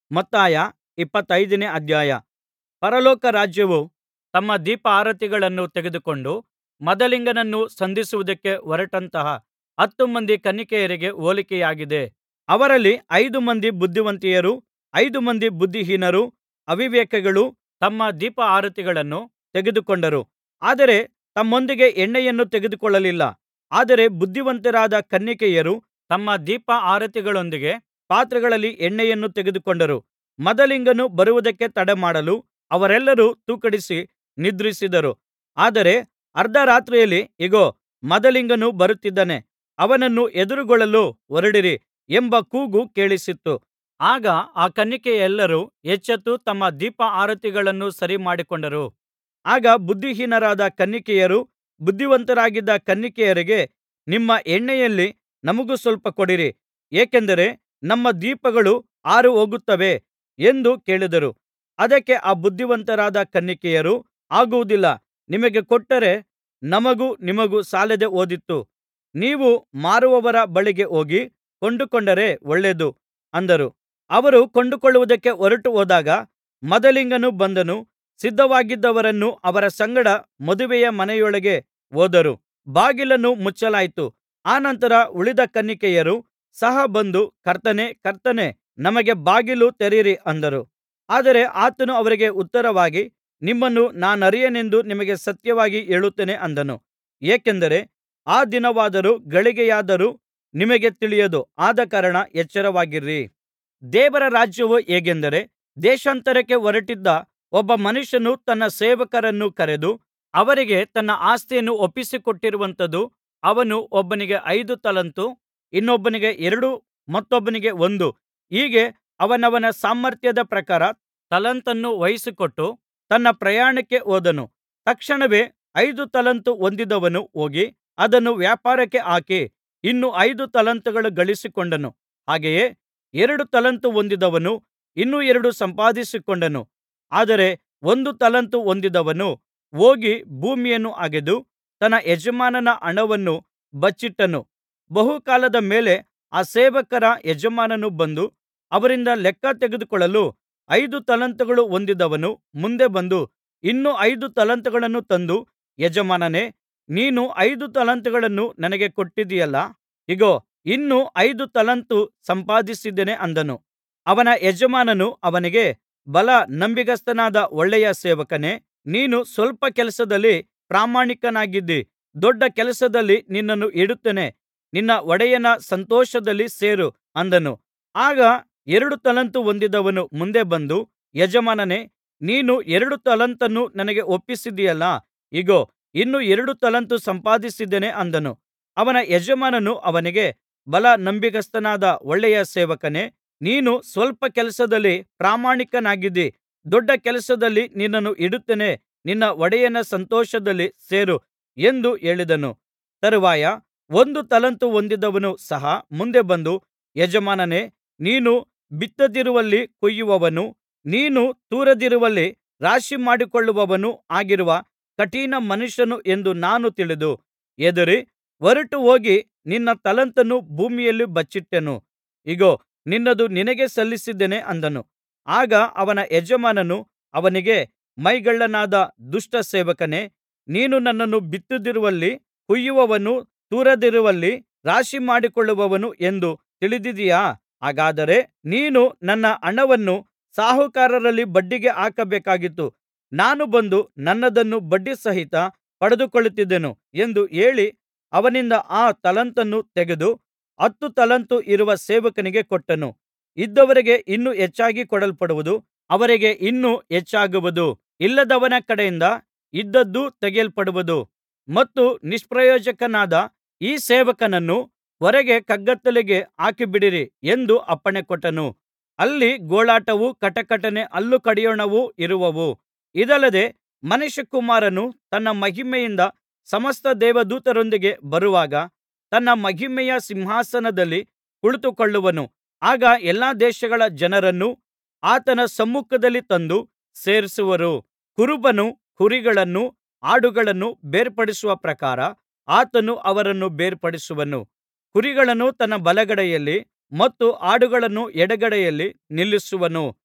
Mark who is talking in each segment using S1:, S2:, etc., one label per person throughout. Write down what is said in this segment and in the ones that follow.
S1: ಮತ್ತಾಯ ಇಪ್ಪತ್ತೈದನೇ ಅಧ್ಯಾಯ ಪರಲೋಕ ರಾಜ್ಯವು ತಮ್ಮ ದೀಪಾರತಿಗಳನ್ನು ತೆಗೆದುಕೊಂಡು ಮದಲಿಂಗನನ್ನು ಸಂಧಿಸುವುದಕ್ಕೆ ಹೊರಟಂತಹ ಹತ್ತು ಮಂದಿ ಕನ್ನಿಕೆಯರಿಗೆ ಹೋಲಿಕೆಯಾಗಿದೆ ಅವರಲ್ಲಿ ಐದು ಮಂದಿ ಬುದ್ಧಿವಂತೆಯರೂ ಐದು ಮಂದಿ ಬುದ್ಧಿಹೀನರೂ ಅವಿವೇಕಿಗಳೂ ತಮ್ಮ ದೀಪಾರತಿಗಳನ್ನು ತೆಗೆದುಕೊಂಡರು ಆದರೆ ತಮ್ಮೊಂದಿಗೆ ಎಣ್ಣೆಯನ್ನು ತೆಗೆದುಕೊಳ್ಳಲಿಲ್ಲ ಆದರೆ ಬುದ್ಧಿವಂತರಾದ ಕನ್ನಿಕೆಯರು ತಮ್ಮ ದೀಪಾರತಿಗಳೊಂದಿಗೆ ಪಾತ್ರೆಗಳಲ್ಲಿ ಎಣ್ಣೆಯನ್ನು ತೆಗೆದುಕೊಂಡರು ಮದಲಿಂಗನು ಬರುವುದಕ್ಕೆ ತಡಮಾಡಲು ಅವರೆಲ್ಲರೂ ತೂಕಡಿಸಿ ನಿದ್ರಿಸಿದರು ಆದರೆ ಅರ್ಧರಾತ್ರಿಯಲ್ಲಿ ಇಗೋ ಮದಲಿಂಗನು ಬರುತ್ತಿದ್ದಾನೆ ಅವನನ್ನು ಎದುರುಗೊಳ್ಳಲು ಹೊರಡಿರಿ ಎಂಬ ಕೂಗು ಕೇಳಿಸಿತು ಆಗ ಆ ಕನ್ನಿಕೆಯರೆಲ್ಲರೂ ಎಚ್ಚೆತ್ತು ತಮ್ಮ ದೀಪಾರತಿಗಳನ್ನು ಸರಿಮಾಡಿಕೊಂಡರು ಆಗ ಬುದ್ಧಿಹೀನರಾದ ಕನ್ನಿಕೆಯರು ಬುದ್ಧಿವಂತರಾಗಿದ್ದ ಕನ್ನಿಕೆಯರಿಗೆ ನಿಮ್ಮ ಎಣ್ಣೆಯಲ್ಲಿ ನಮಗೂ ಸ್ವಲ್ಪ ಕೊಡಿರಿ ಏಕೆಂದರೆ ನಮ್ಮ ದೀಪಗಳು ಆರಿಹೋಗುತ್ತವೆ ಎಂದು ಕೇಳಿದರು ಅದಕ್ಕೆ ಆ ಬುದ್ಧಿವಂತರಾದ ಕನ್ನಿಕೆಯರು ಆಗುವುದಿಲ್ಲ ನಿಮಗೆ ಕೊಟ್ಟರೆ ನಮಗೂ ನಿಮಗೂ ಸಾಲದೆ ಹೋದೀತು ನೀವು ಮಾರುವವರ ಬಳಿಗೆ ಹೋಗಿ ಕೊಂಡುಕೊಂಡರೆ ಒಳ್ಳೆಯದು ಅಂದರು ಅವರು ಕೊಂಡುಕೊಳ್ಳುವುದಕ್ಕೆ ಹೊರಟು ಹೋದಾಗ ಮದಲಿಂಗನು ಬಂದನು ಸಿದ್ಧವಾಗಿದ್ದವರೆಲ್ಲರೂ ಅವರ ಸಂಗಡ ಮದುವೆಯ ಮನೆಯೊಳಗೆ ಹೋದರು ಬಾಗಿಲನ್ನು ಮುಚ್ಚಲಾಯಿತು ಅನಂತರ ಉಳಿದ ಕನ್ನಿಕೆಯರು ಸಹ ಬಂದು ಕರ್ತನೇ ಕರ್ತನೇ ನಮಗೆ ಬಾಗಿಲು ತೆರೆಯಿರಿ ಅಂದರು ಆದರೆ ಆತನು ಅವರಿಗೆ ಉತ್ತರವಾಗಿ ನಿಮ್ಮನ್ನು ನಾನರಿಯೆನೆಂದು ನಿಮಗೆ ಸತ್ಯವಾಗಿ ಹೇಳುತ್ತೇನೆ ಅಂದನು ಏಕೆಂದರೆ ಆ ದಿನವಾದರೂ ಗಳಿಗೆಯಾದರೂ ನಿಮಗೆ ತಿಳಿಯದು ಆದಕಾರಣ ಎಚ್ಚರವಾಗಿರಿ ದೇವರ ರಾಜ್ಯವು ಹೇಗೆಂದರೆ ದೇಶಾಂತರಕ್ಕೆ ಹೊರಟಿದ್ದ ಒಬ್ಬ ಮನುಷ್ಯನು ತನ್ನ ಸೇವಕರನ್ನು ಕರೆದು ಅವರಿಗೆ ತನ್ನ ಆಸ್ತಿಯನ್ನು ಒಪ್ಪಿಸಿಕೊಟ್ಟಿರುವಂಥದ್ದು ಅವನು ಒಬ್ಬನಿಗೆ ಐದು ತಲಾಂತು ಇನ್ನೊಬ್ಬನಿಗೆ ಎರಡು ಮತ್ತೊಬ್ಬನಿಗೆ ಒಂದು ಹೀಗೆ ಅವನವನ ಸಾಮರ್ಥ್ಯದ ಪ್ರಕಾರ ತಲಾಂತನ್ನು ವಹಿಸಿಕೊಟ್ಟು ತನ್ನ ಪ್ರಯಾಣಕ್ಕೆ ಹೋದನು ತಕ್ಷಣವೇ ಐದು ತಲಾಂತು ಹೊಂದಿದವನು ಹೋಗಿ ಅದನ್ನು ವ್ಯಾಪಾರಕ್ಕೆ ಹಾಕಿ ಇನ್ನೂ ಐದು ತಲಾಂತುಗಳು ಗಳಿಸಿಕೊಂಡನು ಹಾಗೆಯೇ ಎರಡು ತಲಾಂತು ಹೊಂದಿದವನು ಇನ್ನೂ ಎರಡು ಸಂಪಾದಿಸಿಕೊಂಡನು ಆದರೆ ಒಂದು ತಲಾಂತು ಹೊಂದಿದವನು ಹೋಗಿ ಭೂಮಿಯನ್ನು ಅಗೆದು ತನ್ನ ಯಜಮಾನನ ಹಣವನ್ನು ಬಚ್ಚಿಟ್ಟನು ಬಹುಕಾಲದ ಮೇಲೆ ಆ ಸೇವಕರ ಯಜಮಾನನು ಬಂದು ಅವರಿಂದ ಲೆಕ್ಕ ತೆಗೆದುಕೊಳ್ಳಲು ಐದು ತಲಾಂತುಗಳು ಹೊಂದಿದವನು ಮುಂದೆ ಬಂದು ಇನ್ನೂ ಐದು ತಲಾಂತುಗಳನ್ನು ತಂದು ಯಜಮಾನನೇ ನೀನು ಐದು ತಲಾಂತುಗಳನ್ನು ನನಗೆ ಕೊಟ್ಟಿದ್ದೆಯಲ್ಲಾ ಇಗೋ ಇನ್ನೂ ಐದು ತಲಾಂತು ಸಂಪಾದಿಸಿದ್ದೇನೆ ಅಂದನು ಅವನ ಯಜಮಾನನು ಅವನಿಗೆ ಭಲಾ ನಂಬಿಗಸ್ತನಾದ ಒಳ್ಳೆಯ ಸೇವಕನೇ ನೀನು ಸ್ವಲ್ಪ ಕೆಲಸದಲ್ಲಿ ಪ್ರಾಮಾಣಿಕನಾಗಿದ್ದಿ ದೊಡ್ಡ ಕೆಲಸದಲ್ಲಿ ನಿನ್ನನ್ನು ಇಡುತ್ತೇನೆ ನಿನ್ನ ಒಡೆಯನ ಸಂತೋಷದಲ್ಲಿ ಸೇರು ಅಂದನು ಆಗ ಎರಡು ತಲಾಂತು ಹೊಂದಿದವನು ಮುಂದೆ ಬಂದು ಯಜಮಾನನೇ ನೀನು ಎರಡು ತಲಾಂತನ್ನು ನನಗೆ ಒಪ್ಪಿಸಿದ್ದೆಯಲ್ಲಾ ಇಗೋ ಇನ್ನೂ ಎರಡು ತಲಾಂತು ಸಂಪಾದಿಸಿದ್ದೇನೆ ಅಂದನು ಅವನ ಯಜಮಾನನು ಅವನಿಗೆ ಭಲಾ ನಂಬಿಗಸ್ತನಾದ ಒಳ್ಳೆಯ ಸೇವಕನೇ ನೀನು ಸ್ವಲ್ಪ ಕೆಲಸದಲ್ಲಿ ಪ್ರಾಮಾಣಿಕನಾಗಿದ್ದಿ ದೊಡ್ಡ ಕೆಲಸದಲ್ಲಿ ನಿನ್ನನ್ನು ಇಡುತ್ತೇನೆ ನಿನ್ನ ಒಡೆಯನ ಸಂತೋಷದಲ್ಲಿ ಸೇರು ಎಂದು ಹೇಳಿದನು ತರುವಾಯ ಒಂದು ತಲಾಂತು ಹೊಂದಿದವನು ಸಹ ಮುಂದೆ ಬಂದು ಯಜಮಾನನೇ ನೀನು ಬಿತ್ತದಿರುವಲ್ಲಿ ಕೊಯ್ಯುವವನೂ ನೀನು ತೂರದಿರುವಲ್ಲಿ ರಾಶಿಮಾಡಿಕೊಳ್ಳುವವನೂ ಆಗಿರುವ ಕಠಿಣ ಮನುಷ್ಯನು ಎಂದು ನಾನು ತಿಳಿದು ಹೆದರಿ ಹೊರಟು ಹೋಗಿ ನಿನ್ನ ತಲಾಂತನ್ನು ಭೂಮಿಯಲ್ಲಿ ಬಚ್ಚಿಟ್ಟೆನು ಇಗೋ ನಿನ್ನದು ನಿನಗೆ ಸಲ್ಲಿಸಿದ್ದೇನೆ ಅಂದನು ಆಗ ಅವನ ಯಜಮಾನನು ಅವನಿಗೆ ಮೈಗಳ್ಳನಾದ ದುಷ್ಟ ಸೇವಕನೇ ನೀನು ನನ್ನನ್ನು ಬಿತ್ತದಿರುವಲ್ಲಿ ಕೊಯ್ಯುವವನೂ ತೂರದಿರುವಲ್ಲಿ ರಾಶಿಮಾಡಿಕೊಳ್ಳುವವನು ಎಂದು ತಿಳಿದಿದ್ದೀಯಾ ಹಾಗಾದರೆ ನೀನು ನನ್ನ ಹಣವನ್ನು ಸಾಹುಕಾರರಲ್ಲಿ ಬಡ್ಡಿಗೆ ಹಾಕಬೇಕಾಗಿತ್ತು ನಾನು ಬಂದು ನನ್ನದನ್ನು ಬಡ್ಡಿ ಸಹಿತ ಪಡೆದುಕೊಳ್ಳುತ್ತಿದ್ದೆನು ಎಂದು ಹೇಳಿ ಅವನಿಂದ ಆ ತಲಾಂತನ್ನು ತೆಗೆದು ಹತ್ತು ತಲಾಂತು ಇರುವ ಸೇವಕನಿಗೆ ಕೊಟ್ಟನು ಇದ್ದವರಿಗೆ ಇನ್ನೂ ಹೆಚ್ಚಾಗಿ ಕೊಡಲ್ಪಡುವುದು ಅವರಿಗೆ ಇನ್ನೂ ಹೆಚ್ಚಾಗುವುದು ಇಲ್ಲದವನ ಕಡೆಯಿಂದ ಇದ್ದದ್ದೂ ತೆಗೆಯಲ್ಪಡುವುದು ಮತ್ತು ನಿಷ್ಪ್ರಯೋಜಕನಾದ ಈ ಸೇವಕನನ್ನು ಹೊರಗೆ ಕಗ್ಗತ್ತಲೆಗೆ ಹಾಕಿಬಿಡಿರಿ ಎಂದು ಅಪ್ಪಣೆಕೊಟ್ಟನು ಅಲ್ಲಿ ಗೋಳಾಟವೂ ಕಟಕಟನೆ ಹಲ್ಲು ಕಡಿಯೋಣವೂ ಇರುವವು ಇದಲ್ಲದೆ ಮನುಷ್ಯಕುಮಾರನು ತನ್ನ ಮಹಿಮೆಯಿಂದ ಸಮಸ್ತ ದೇವದೂತರೊಂದಿಗೆ ಬರುವಾಗ ತನ್ನ ಮಹಿಮೆಯ ಸಿಂಹಾಸನದಲ್ಲಿ ಕುಳಿತುಕೊಳ್ಳುವನು ಆಗ ಎಲ್ಲಾ ದೇಶಗಳ ಜನರನ್ನು ಆತನ ಸಮ್ಮುಖದಲ್ಲಿ ತಂದು ಸೇರಿಸುವರು ಕುರುಬನು ಕುರಿಗಳನ್ನೂ ಆಡುಗಳನ್ನೂ ಬೇರ್ಪಡಿಸುವ ಪ್ರಕಾರ ಆತನು ಅವರನ್ನು ಬೇರ್ಪಡಿಸುವನು ಕುರಿಗಳನ್ನು ತನ್ನ ಬಲಗಡೆಯಲ್ಲಿ ಮತ್ತು ಆಡುಗಳನ್ನು ಎಡಗಡೆಯಲ್ಲಿ ನಿಲ್ಲಿಸುವನು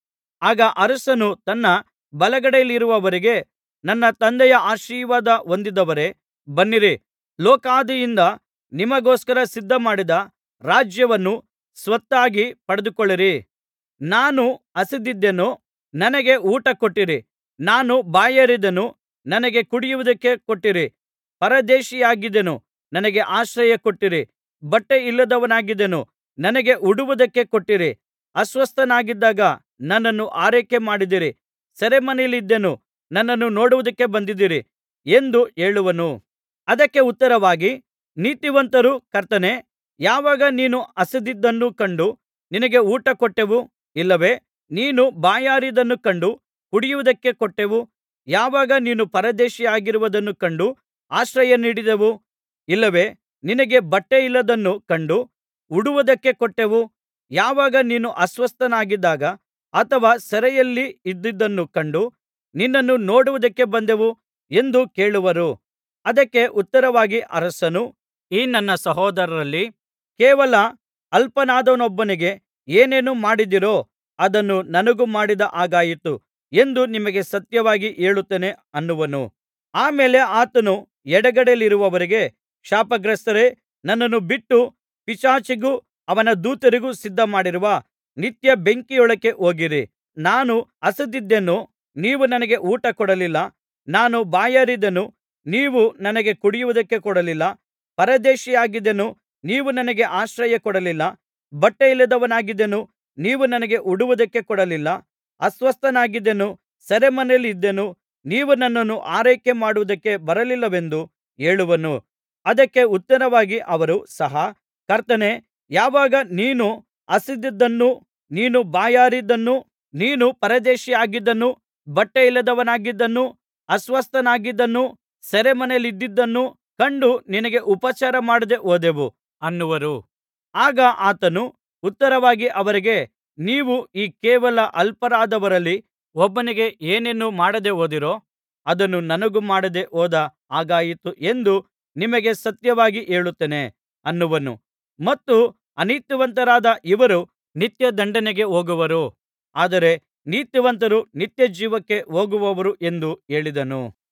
S1: ಆಗ ಅರಸನು ತನ್ನ ಬಲಗಡೆಯಲ್ಲಿರುವವರಿಗೆ ನನ್ನ ತಂದೆಯ ಆಶೀರ್ವಾದ ಹೊಂದಿದವರೇ ಬನ್ನಿರಿ ಲೋಕಾದಿಯಿಂದ ನಿಮಗೋಸ್ಕರ ಸಿದ್ಧಮಾಡಿದ ರಾಜ್ಯವನ್ನು ಸ್ವತ್ತಾಗಿ ಪಡೆದುಕೊಳ್ಳಿರಿ ನಾನು ಹಸಿದಿದ್ದೆನು ನನಗೆ ಊಟ ಕೊಟ್ಟಿರಿ ನಾನು ಬಾಯಾರಿದ್ದೆನು ನನಗೆ ಕುಡಿಯುವುದಕ್ಕೆ ಕೊಟ್ಟಿರಿ ಪರದೇಶಿಯಾಗಿದ್ದೆನು ನನಗೆ ಆಶ್ರಯ ಕೊಟ್ಟಿರಿ ಬಟ್ಟೆಯಿಲ್ಲದವನಾಗಿದ್ದೆನು ನನಗೆ ಉಡುವುದಕ್ಕೆ ಕೊಟ್ಟಿರಿ ಅಸ್ವಸ್ಥನಾಗಿದ್ದಾಗ ನನ್ನನ್ನು ಆರೈಕೆ ಮಾಡಿದಿರಿ ಸೆರೆಮನೆಯಲ್ಲಿದ್ದೆನು ನನ್ನನ್ನು ನೋಡುವುದಕ್ಕೆ ಬಂದಿದ್ದೀರಿ ಎಂದು ಹೇಳುವನು ಅದಕ್ಕೆ ಉತ್ತರವಾಗಿ ನೀತಿವಂತರು ಕರ್ತನೇ ಯಾವಾಗ ನೀನು ಹಸಿದಿದ್ದನ್ನು ಕಂಡು ನಿನಗೆ ಊಟ ಕೊಟ್ಟೆವು ಇಲ್ಲವೇ ನೀನು ಬಾಯಾರಿದ್ದನ್ನು ಕಂಡು ಕುಡಿಯುವುದಕ್ಕೆ ಕೊಟ್ಟೆವು ಯಾವಾಗ ನೀನು ಪರದೇಶಿಯಾಗಿರುವುದನ್ನು ಕಂಡು ಆಶ್ರಯ ನೀಡಿದೆವು ಇಲ್ಲವೇ ನಿನಗೆ ಬಟ್ಟೆಯಿಲ್ಲದ್ದನ್ನು ಕಂಡು ಉಡುವುದಕ್ಕೆ ಕೊಟ್ಟೆವು ಯಾವಾಗ ನೀನು ಅಸ್ವಸ್ಥನಾಗಿದ್ದಾಗ ಅಥವಾ ಸೆರೆಯಲ್ಲಿ ಇದ್ದುದನ್ನು ಕಂಡು ನಿನ್ನನ್ನು ನೋಡುವುದಕ್ಕೆ ಬಂದೆವು ಎಂದು ಕೇಳುವರು ಅದಕ್ಕೆ ಉತ್ತರವಾಗಿ ಅರಸನು ಈ ನನ್ನ ಸಹೋದರರಲ್ಲಿ ಕೇವಲ ಅಲ್ಪನಾದವನೊಬ್ಬನಿಗೆ ಏನೇನು ಮಾಡಿದಿರೋ ಅದನ್ನು ನನಗೂ ಮಾಡಿದ ಹಾಗಾಯಿತು ಎಂದು ನಿಮಗೆ ಸತ್ಯವಾಗಿ ಹೇಳುತ್ತೇನೆ ಅನ್ನುವನು ಆ ಮೇಲೆ ಆತನು ಎಡಗಡೆಯಲ್ಲಿರುವವರಿಗೆ ಶಾಪಗ್ರಸ್ತರೇ ನನ್ನನ್ನು ಬಿಟ್ಟು ಪಿಶಾಚಿಗೂ ಅವನ ದೂತರಿಗೂ ಸಿದ್ಧಮಾಡಿರುವ ನಿತ್ಯ ಬೆಂಕಿಯೊಳಕ್ಕೆ ಹೋಗಿರಿ ನಾನು ಹಸಿದಿದ್ದೆನು ನೀವು ನನಗೆ ಊಟ ಕೊಡಲಿಲ್ಲ ನಾನು ಬಾಯಾರಿದ್ದೆನು ನೀವು ನನಗೆ ಕುಡಿಯುವುದಕ್ಕೆ ಕೊಡಲಿಲ್ಲ ಪರದೇಶಿಯಾಗಿದ್ದೆನು ನೀವು ನನಗೆ ಆಶ್ರಯ ಕೊಡಲಿಲ್ಲ ಬಟ್ಟೆಯಿಲ್ಲದವನಾಗಿದ್ದೆನು ನೀವು ನನಗೆ ಉಡುವುದಕ್ಕೆ ಕೊಡಲಿಲ್ಲ ಅಸ್ವಸ್ಥನಾಗಿದ್ದೆನು ಸೆರೆಮನೆಯಲ್ಲಿದ್ದೆನು ನೀವು ನನ್ನನ್ನು ಆರೈಕೆ ಮಾಡುವುದಕ್ಕೆ ಬರಲಿಲ್ಲವೆಂದು ಹೇಳುವನು ಅದಕ್ಕೆ ಉತ್ತರವಾಗಿ ಅವರು ಸಹ ಕರ್ತನೇ ಯಾವಾಗ ನೀನು ಹಸಿದಿದ್ದನ್ನೂ ನೀನು ಬಾಯಾರಿದ್ದನ್ನೂ ನೀನು ಪರದೇಶಿಯಾಗಿದ್ದನ್ನೂ ಬಟ್ಟೆಯಿಲ್ಲದವನಾಗಿದ್ದನ್ನೂ ಅಸ್ವಸ್ಥನಾಗಿದ್ದನ್ನೂ ಸೆರೆಮನೆಯಲ್ಲಿದ್ದುದನ್ನೂ ಕಂಡು ನಿನಗೆ ಉಪಚಾರ ಮಾಡದೆ ಹೋದೆವು ಅನ್ನುವರು ಆಗ ಆತನು ಉತ್ತರವಾಗಿ ಅವರಿಗೆ ನೀವು ಈ ಕೇವಲ ಅಲ್ಪರಾದವರಲ್ಲಿ ಒಬ್ಬನಿಗೆ ಏನೇನು ಮಾಡದೆ ಹೋದಿರೋ ಅದನ್ನು ನನಗೂ ಮಾಡದೆ ಹೋದ ಹಾಗಾಯಿತು ಎಂದು ನಿಮಗೆ ಸತ್ಯವಾಗಿ ಹೇಳುತ್ತೇನೆ ಅನ್ನುವನು ಮತ್ತು ಅನೀತಿವಂತರಾದ ಇವರು ನಿತ್ಯ ದಂಡನೆಗೆ ಹೋಗುವರು ಆದರೆ ನೀತಿವಂತರು ನಿತ್ಯಜೀವಕ್ಕೆ ಹೋಗುವರು ಎಂದು ಹೇಳಿದನು